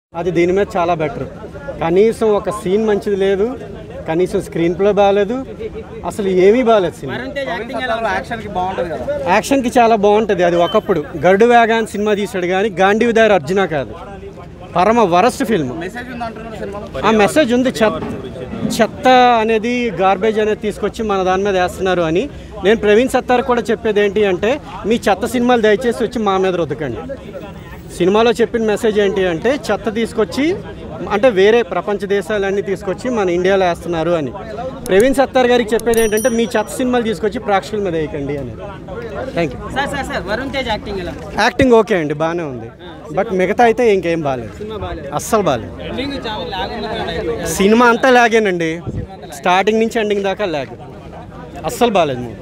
అది దీని మీద చాలా బెటర్ కనీసం ఒక సీన్ మంచిది లేదు కనీసం స్క్రీన్ ప్లే బాగాలేదు అసలు ఏమీ బాగాలేదు సినిమా యాక్షన్కి బాగుంటుంది కదా యాక్షన్కి చాలా బాగుంటుంది అది ఒకప్పుడు గరుడు వేగాన్ సినిమా తీశాడు కానీ గాంధీ దారి అర్జున కాదు పరమ వరస్ట్ ఫిల్మ్ మెసేజ్ ఉంది అంటున్నారు సినిమాలో ఆ మెసేజ్ ఉంది చెత్త చెత్త అనేది గార్బేజ్ అనేది తీసుకొచ్చి మన దాని మీద వేస్తున్నారు అని నేను ప్రవీణ్ సత్తార్ కూడా చెప్పేది ఏంటి అంటే మీ చెత్త సినిమాలు దయచేసి వచ్చి మా మీద రుద్దకండి సినిమాలో చెప్పిన మెసేజ్ ఏంటి అంటే చెత్త తీసుకొచ్చి అంటే వేరే ప్రపంచ దేశాలన్నీ తీసుకొచ్చి మన ఇండియాలో వేస్తున్నారు అని ప్రవీణ్ సత్తార్ గారికి చెప్పేది ఏంటంటే మీ చెత్త సినిమాలు తీసుకొచ్చి ప్రేక్షకుల మీద వేయకండి అని thank you sir sir sir Varun Tej acting ఎలా యాక్టింగ్ ఓకే అండి బాగానే ఉంది బట్ మిగతా అయితే ఇంకేం బాగాలేదు సినిమా బాగాలేదు అస్సలు బాగాలేదు ఎండింగ్ చాలా లాగ్ ఉంది కదా సినిమా అంతా లాగేనండి స్టార్టింగ్ నుంచి ఎండింగ్ దాకా లాగ్ అస్సలు బాగాలేదు మూవీ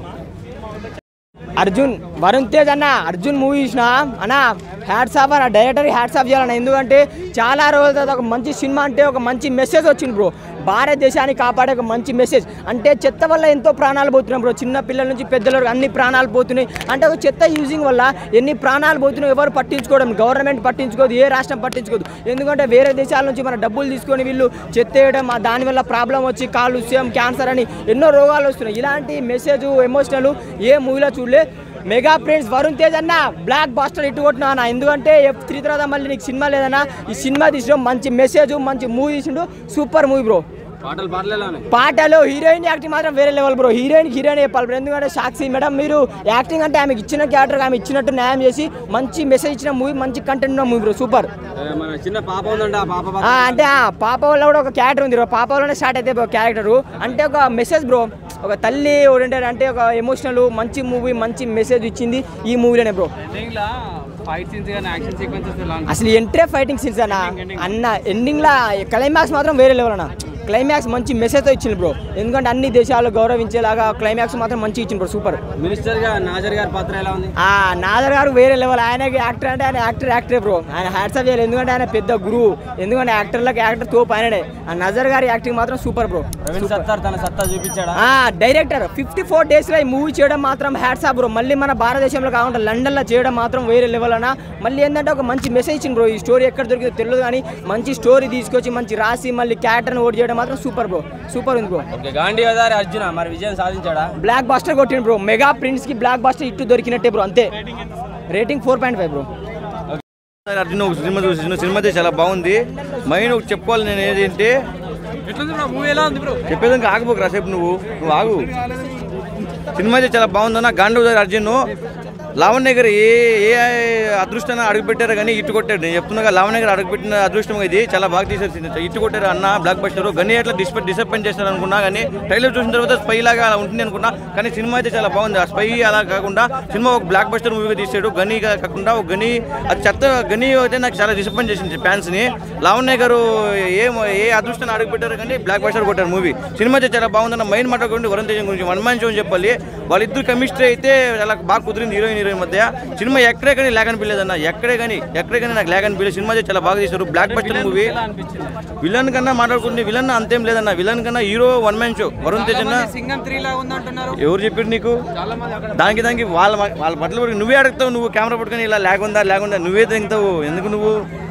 అర్జున్ వరుణ్ తేజ్ అన్న అర్జున్ మూవీ చూసిన అన్న హ్యాట్స్ ఆఫ్ అన్న డైరెక్టర్ హ్యాట్స్ ఆఫ్ చేయాలన్న ఎందుకంటే చాలా రోజుల తర్వాత ఒక మంచి సినిమా అంటే ఒక మంచి మెసేజ్ వచ్చింది బ్రో భారతదేశాన్ని కాపాడే ఒక మంచి మెసేజ్ అంటే చెత్త వల్ల ఎంతో ప్రాణాలు పోతున్నాయి బ్రో చిన్న పిల్లల నుంచి పెద్దల వరకు అన్ని ప్రాణాలు పోతున్నాయి అంటే ఒక చెత్త యూజింగ్ వల్ల ఎన్ని ప్రాణాలు పోతున్నాయి ఎవరు పట్టించుకోవడం గవర్నమెంట్ పట్టించుకోదు ఏ రాష్ట్రం పట్టించుకోదు ఎందుకంటే వేరే దేశాల నుంచి మన డబ్బులు తీసుకొని వీళ్ళు చెత్త వేయడం ఆ దానివల్ల ప్రాబ్లం వచ్చి కాలుష్యం క్యాన్సర్ అని ఎన్నో రోగాలు వస్తున్నాయి ఇలాంటి మెసేజ్ ఎమోషనల్ ఏ మూవీలో చూడలే మెగా ప్రిన్స్ వరుణ్ తేజ్ అన్న బ్లాక్ బాస్టర్ ఇటు కొట్టినా అన్న ఎందుకంటే ఎఫ్ త్రీ తర్వాత మళ్ళీ నీకు సినిమా లేదన్నా ఈ సినిమా తీసిన మంచి మెసేజ్ మంచి మూవీ తీసిండు సూపర్ మూవీ బ్రో పాటలు పాటలేలానే పాటలు హీరోయిన్ యాక్టింగ్ మాత్రం వేరే లెవెల్ బ్రో హీరోయిన్ హీరోయిన్ చెప్పాలి బ్రో ఎందుకంటే సాక్షి మేడం మీరు యాక్టింగ్ అంటే ఆమెకి ఇచ్చిన క్యారెక్టర్ ఆమె ఇచ్చినట్టు న్యాయం చేసి మంచి మెసేజ్ ఇచ్చిన మూవీ మంచి కంటెంట్ ఉన్న మూవీ బ్రో సూపర్ మన చిన్న పాప ఉందంట ఆ పాప ఆ, అంటే ఆ పాప వల్ల కూడా ఒక క్యారెక్టర్ ఉంది బ్రో పాప వల్లనే స్టార్ట్ అయితే క్యారెక్టర్ అంటే ఒక మెసేజ్ బ్రో ఒక తల్లి ఓరియంటెడ్ అంటే ఒక ఎమోషనల్ మంచి మూవీ మంచి మెసేజ్ ఇచ్చింది ఈ మూవీలోనే బ్రో ఎండింగ్లో ఫైట్ సీన్స్ కానీ యాక్షన్ సీక్వెన్సెస్ ఎలా అసలు ఎంట్రే ఫైటింగ్ సీన్స్ అన్న అన్న ఎండింగ్లో క్లైమాక్స్ మాత్రం వేరే లెవెల్ అన్న క్లైమాక్స్ మంచి మెసేజ్తో ఇచ్చింది బ్రో ఎందుకంటే అన్ని దేశాలు గౌరవించేలాగా క్లైమాక్స్ మాత్రం మంచి ఇచ్చింది బ్రో సూపర్ మినిస్టర్ గా నాజర్ గారి పాత్ర ఎలా ఉంది ఆ నాదర్ గారు వేరే లెవెల్ ఆయనకి యాక్టర్ అంటే ఆయన యాక్టర్ యాక్టరే బ్రో ఆయన హ్యాట్సప్ చేయాలి ఎందుకంటే ఆయన పెద్ద గురువు ఎందుకంటే యాక్టర్లకు యాక్టర్ తోపు ఆయనడే ఆ నజర్ గారి యాక్టింగ్ మాత్రం సూపర్ బ్రో ప్రవీణ్ సత్తార్ తన సత్తా చూపించాడా ఆ డైరెక్టర్ ఫిఫ్టీ ఫోర్ డేస్లో ఈ మూవీ చేయడం మాత్రం హ్యాట్స్ బ్రో మళ్ళీ మన భారతదేశంలో కాకుండా లండన్లో చేయడం మాత్రం వేరే లెవెల్ అన్న మళ్ళీ ఏంటంటే ఒక మంచి మెసేజ్ ఇచ్చింది బ్రో ఈ స్టోరీ ఎక్కడ దొరికిందో తెలియదు కానీ మంచి స్టోరీ తీసుకొచ్చి మంచి రాసి మళ్ళీ క్యారెక్టర్ని ఓడి చేయడం మాత్రం సూపర్ బ్రో సూపర్ ఉంది bro okay Gandeevadhari Arjuna మరి విజయం సాధించాడా బ్లాక్ బాస్టర్ కొట్టింది బ్రో మెగా ప్రిన్స్ కి బ్లాక్ బాస్టర్ ఇట్టు దొరికినట్టే బ్రో అంతే rating four point five bro ఒకసారి అర్జున్ ఒక సినిమా చూసిన సినిమా అయితే చాలా బాగుంది మైండ్ ఒకటి చెప్పుకోవాలి నేను ఏంటంటే మూవీ ఎలా ఉంది బ్రో చెప్పేదానికి ఆగిపోకు రాసేపు నువ్వు నువ్వు ఆగు సినిమా అయితే చాలా బాగుందన్న గాంధీ అర్జున్ లావణ్య గారు ఏ ఏ అదృష్టాన్ని అడుగుపెట్టారో కానీ ఇట్టు కొట్టాడు నేను చెప్తున్నా లావణ్య గారు అడుగుపెట్టిన అదృష్టం ఇది చాలా బాగా తీసారు సినిమా. ఇట్టు కొట్టారు అన్న బ్లాక్ బస్టర్ గన్ని ఎట్లా డిస్ప డిసప్పాయింట్ చేస్తారు అనుకున్నా కానీ ట్రైలర్ చూసిన తర్వాత స్పై లాగా అలా ఉంటుంది అనుకున్నా కానీ సినిమా అయితే చాలా బాగుంది ఆ స్పై అలా కాకుండా సినిమా ఒక బ్లాక్ బస్టర్ మూవీగా తీసాడు గని కాకుండా ఒక గని అది చెత్త గని అయితే నాకు చాలా డిసప్పాయింట్ చేసింది ఫ్యాన్స్ని లావణ్య గారు ఏ ఏ అదృష్టాన్ని అడుగుపెట్టారు కానీ బ్లాక్ బస్టర్ కొట్టారు మూవీ సినిమా అయితే చాలా బాగుందన్న మైండ్ మాట్లాడుకుంటే వరుణ్ తేజం గురించి వన్ మ్యాన్ షో అని చెప్పాలి వాళ్ళిద్దరు కెమిస్ట్రీ అయితే చాలా బాగా కుదిరింది హీరోయిన్ హీరోయిన్ మధ్య సినిమా ఎక్కడే కానీ లేక అనిపించలేదు అన్న ఎక్కడే కానీ ఎక్కడే కానీ నాకు లేక అనిపించలేదు సినిమా అయితే చాలా బాగా తీశారు బ్లాక్ బస్టర్ మూవీ విలన్ కన్నా మాట్లాడుకుంటే విలన్ అంతేం లేదన్న విలన్ కన్నా hero one man show Varun Tej అన్న సింగం త్రీ లాగా ఉంది అంటున్నారు ఎవరు చెప్పారు నీకు దానికి దానికి వాళ్ళ వాళ్ళ బట్టలు పట్టుకుని నువ్వే అడుగుతావు నువ్వు కెమెరా పట్టుకొని ఇలా లేకుందా లేకుండా నువ్వే తింటావు ఎందుకు నువ్వు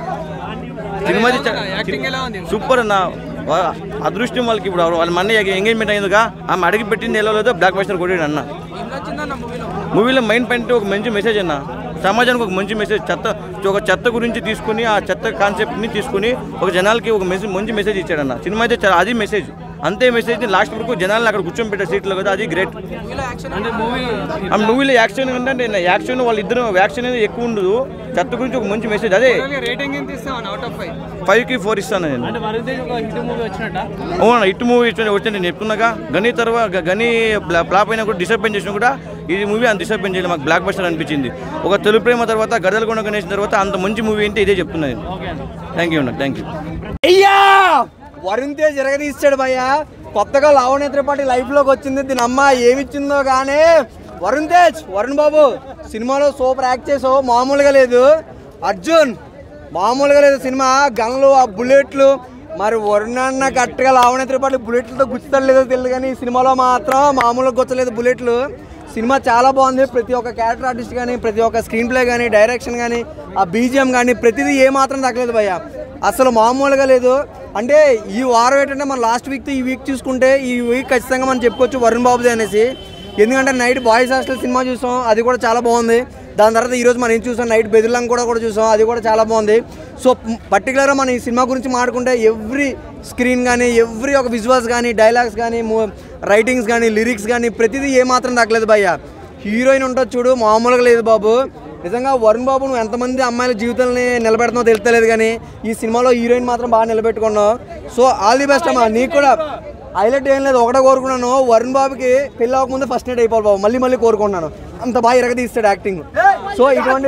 సినిమా యాక్టింగ్ ఎలా ఉంది సూపర్ అన్న వా- అదృష్టం వాళ్ళకి ఇప్పుడు వాళ్ళ మన ఎంగేజ్మెంట్ అయిందిగా ఆమె అడిగి పెట్టింది ఎలా లేదో బ్లాక్ బస్టర్ కొట్టాడు అన్న ఏం నచ్చిందన్న మూవీలో మూవీలో మైండ్ పాయింట్ ఒక మంచి మెసేజ్ అన్న సమాజానికి ఒక మంచి మెసేజ్ చెత్త ఒక చెత్త గురించి తీసుకుని ఆ చెత్త కాన్సెప్ట్ని తీసుకుని ఒక జనాలకి ఒక మెసేజ్ మంచి మెసేజ్ ఇచ్చాడన్న సినిమా అయితే చాలా అది మెసేజ్ అంతే మెసేజ్ లాస్ట్ వరకు జనాలను అక్కడ కూర్చొని పెట్టే సీట్లో కదా అది గ్రేట్ అంటే మూవీ ఆ మూవీలో యాక్షన్ ఏంటంటే యాక్షన్ వాళ్ళిద్దరు యాక్షన్ అనేది ఎక్కువ ఉండదు చెత్త గురించి ఒక మంచి మెసేజ్ అదే రేటింగ్ ఎంత ఇస్తాను అవుట్ ఆఫ్ ఫైవ్ ఫైవ్కి ఫోర్ ఇస్తాను నేను అంటే వరుణ్ తేజ్ ఒక హిట్ మూవీ వచ్చినట్ట అవునా హిట్ మూవీ ఇచ్చిన వచ్చి నేను చెప్తున్నాగా గని తర్వాత గని ఫ్లాప్ అయినా కూడా డిసప్పాయింట్ చేసినా కూడా ఇది మూవీ అంత డిసప్పాయింట్ చేయలేదు మాకు బ్లాక్ బస్టర్ అనిపించింది ఒక తొలి ప్రేమ తర్వాత గదలకొండ గణేష్ తర్వాత అంత మంచి మూవీ అంటే ఇదే చెప్తున్నాను థ్యాంక్ యూ అన్న థ్యాంక్ యూ అయ్యా వరుణ్ తేజ్ ఎరగదీస్తాడు భయ్య కొత్తగా లావణ్య త్రిపాఠి లైఫ్ లోకి వచ్చింది దీని అమ్మ ఏమిచ్చిందో కానీ వరుణ్ తేజ్ వరుణ్ బాబు సినిమాలో సూపర్ యాక్ట్ చేసావు మామూలుగా లేదు అర్జున్ మామూలుగా లేదు సినిమా గన్లు ఆ బుల్లెట్లు మరి వరుణ్ అన్న కరెక్ట్గా లావణ్య త్రిపాఠి బుల్లెట్లతో గుచ్చుతాడు లేదో తెలియదు కానీ ఈ సినిమాలో మాత్రం మామూలుగా గుచ్చలేదు బుల్లెట్లు సినిమా చాలా బాగుంది ప్రతి ఒక్క క్యారెక్టర్ ఆర్టిస్ట్ కానీ ప్రతి ఒక్క స్క్రీన్ ప్లే కానీ డైరెక్షన్ కానీ ఆ బీజిఎం కానీ ప్రతిదీ ఏ మాత్రం తగ్గలేదు భయ్య అసలు మామూలుగా లేదు అంటే ఈ వారం ఏంటంటే మన లాస్ట్ వీక్ ఈ వీక్ చూసుకుంటే ఈ వీక్ ఖచ్చితంగా మనం చెప్పుకోవచ్చు వరుణ్ బాబుది అనేసి ఎందుకంటే నైట్ బాయ్స్ హాస్టల్ సినిమా చూసాం అది కూడా చాలా బాగుంది దాని తర్వాత ఈరోజు మనం ఏం చూసాం నైట్ బెదిర్లం కూడా కూడా చూసాం అది కూడా చాలా బాగుంది సో పర్టికులర్గా మనం ఈ సినిమా గురించి మాట్లాడుకుంటే ఎవ్రీ స్క్రీన్ కానీ ఎవ్రీ ఒక విజువల్స్ కానీ డైలాగ్స్ కానీ రైటింగ్స్ కానీ లిరిక్స్ కానీ ప్రతిదీ ఏమాత్రం తగ్గలేదు భయ్య హీరోయిన్ ఉంటుంది చూడు మామూలుగా లేదు బాబు నిజంగా వరుణ్ బాబు నువ్వు ఎంతమంది అమ్మాయిల జీవితాలని నిలబెడుతున్నావు తెలుస్తలేదు కానీ ఈ సినిమాలో హీరోయిన్ మాత్రం బాగా నిలబెట్టుకున్నావు సో ఆల్ ది బెస్ట్ అమ్మా నీకు కూడా హైలైట్ ఏం లేదు ఒకటే కోరుకున్నాను వరుణ్ బాబుకి పెళ్ళి అవ్వకముందే ఫస్ట్ నైట్ అయిపోవాలి బాబు మళ్ళీ మళ్ళీ కోరుకున్నాను అంత బాగా ఇరగదీస్తాడు యాక్టింగ్ సో ఇటువంటి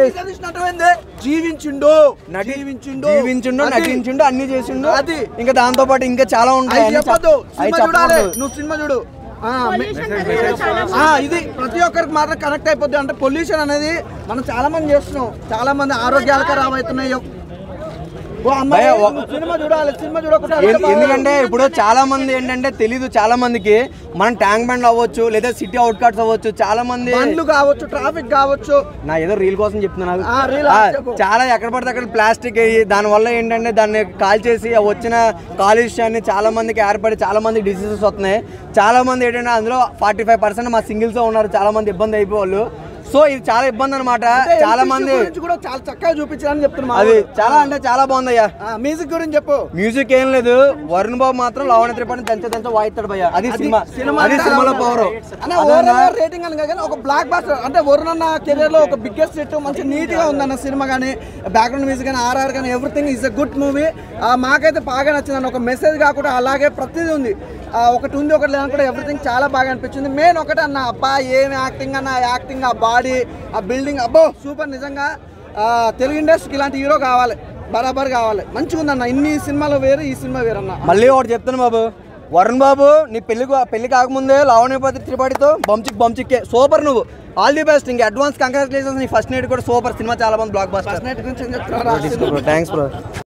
జీవించిండు జీవించిండు జీవించిండు నటించిండు అన్ని చేసిండు అది ఇంకా దాంతో పాటు ఇంకా చాలా ఉంటాయి అవి అన్ని చెప్పొద్దు చెప్- అవి సినిమా చూడాలి చెప్పకూడదు. నువ్వు సినిమా చూడు ఆ, మె- పొల్యూషన్ అనేది చాలా ఆ, ఇది ప్రతి ఒక్కరికి మాత్రం కనెక్ట్ అయిపోద్ది అంటే పొల్యూషన్ అనేది మనం చాలా మంది చేస్తున్నాం చాలా మంది ఆరోగ్యాలకు రాబోతున్నాయి ఓ అమ్మాయి భయ, ఓ- నువ్వు సినిమా చూడాలి సినిమా చూడకుండా ఎన్- ఎందుకంటే ఇప్పుడు చాలా మంది ఏంటంటే తెలీదు చాలా మందికి మనం ట్యాంక్ బండ్ అవ్వచ్చు లేదా సిటీ అవుట్ కట్స్ అవ్వచ్చు చాలా మంది బండ్లు కావచ్చు ట్రాఫిక్ కావచ్చు నా ఏదో రీల్ కోసం చెప్తున్నాను ఆ, reel ఆ, చెప్పు. చాలా ఎక్కడ పడితే అక్కడ ప్లాస్టిక్ అయ్యి దాని వల్ల ఏంటంటే దాన్ని కాల్ చేసి ఆ వచ్చిన కాలుష్యాన్ని చాలా మందికి ఏర్పడి చాలా మంది డిసీజెస్ వస్తున్నాయి చాలా మంది ఏంటంటే అందులో ఫార్టీ ఫైవ్ పర్సెంట్ మా సింగిల్స్ ఉన్నారు చాలా మంది ఇబ్బంది అయిపోవాలి సో ఇది చాలా ఇబ్బంది అనమాట చాలా మంది గురించి కూడా చాలా చక్కగా చూపించాలని చెప్తున్నా అది చాలా అంటే చాలా బాగుందయ్యా మ్యూజిక్ గురించి చెప్పు మ్యూజిక్ ఏం లేదు వరుణ్ బాబు మాత్రం లవణ త్రిపాఠి దంచ దంచ వాయిస్తాడు భయ్య అది అది సినిమా సినిమా అది అంటే సినిమాలో అలా పవర్ అన్న ఓవరాల్ రేటింగ్ అని కానీ ఒక బ్లాక్ బాస్టర్ అంటే వరుణ్ అన్న కెరీర్ లో ఒక బిగ్గెస్ట్ హిట్ మంచి నీట్ గా ఉందన్న సినిమా కానీ బ్యాక్గ్రౌండ్ మ్యూజిక్ కానీ ఆర్ఆర్ కానీ everything is a good movie మాకైతే బాగా నచ్చింది ఒక మెసేజ్ కాకుండా అలాగే ప్రతిదీ ఉంది ఆ, ఒకటి ఉంది ఒకటి లేదని కూడా ఎవ్రీథింగ్ చాలా బాగా అనిపించింది మెయిన్ ఒకటి అన్న అబ్బా ఏం యాక్టింగ్ అన్న యాక్టింగ్ ఆ బాడీ ఆ బిల్డింగ్ అబ్బో సూపర్ నిజంగా ఆ, తెలుగు ఇండస్ట్రీకి ఇలాంటి హీరో కావాలి బరాబర్ కావాలి మంచిగా ఉందన్న ఇన్ని సినిమాలు వేరు ఈ సినిమా వేరన్న మళ్ళీ ఒకటి చెప్తాను బాబు వరుణ్ బాబు నీ పెళ్లి పెళ్లి కాకముందే లావణ్యపతి త్రిపాఠితో బంచిక్ బంచిక్కే సూపర్ నువ్వు ఆల్ ది బెస్ట్ ఇంకా అడ్వాన్స్ కంగ్రాచులేషన్స్ నీ ఫస్ట్ నైట్ కూడా సూపర్ సినిమా చాలా బాగుంది బ్లాక్ బాస్టర్ ఫస్ట్ నైట్ గురించి ఏం చెప్తున్నారా థ్యాంక్స్ బ్రో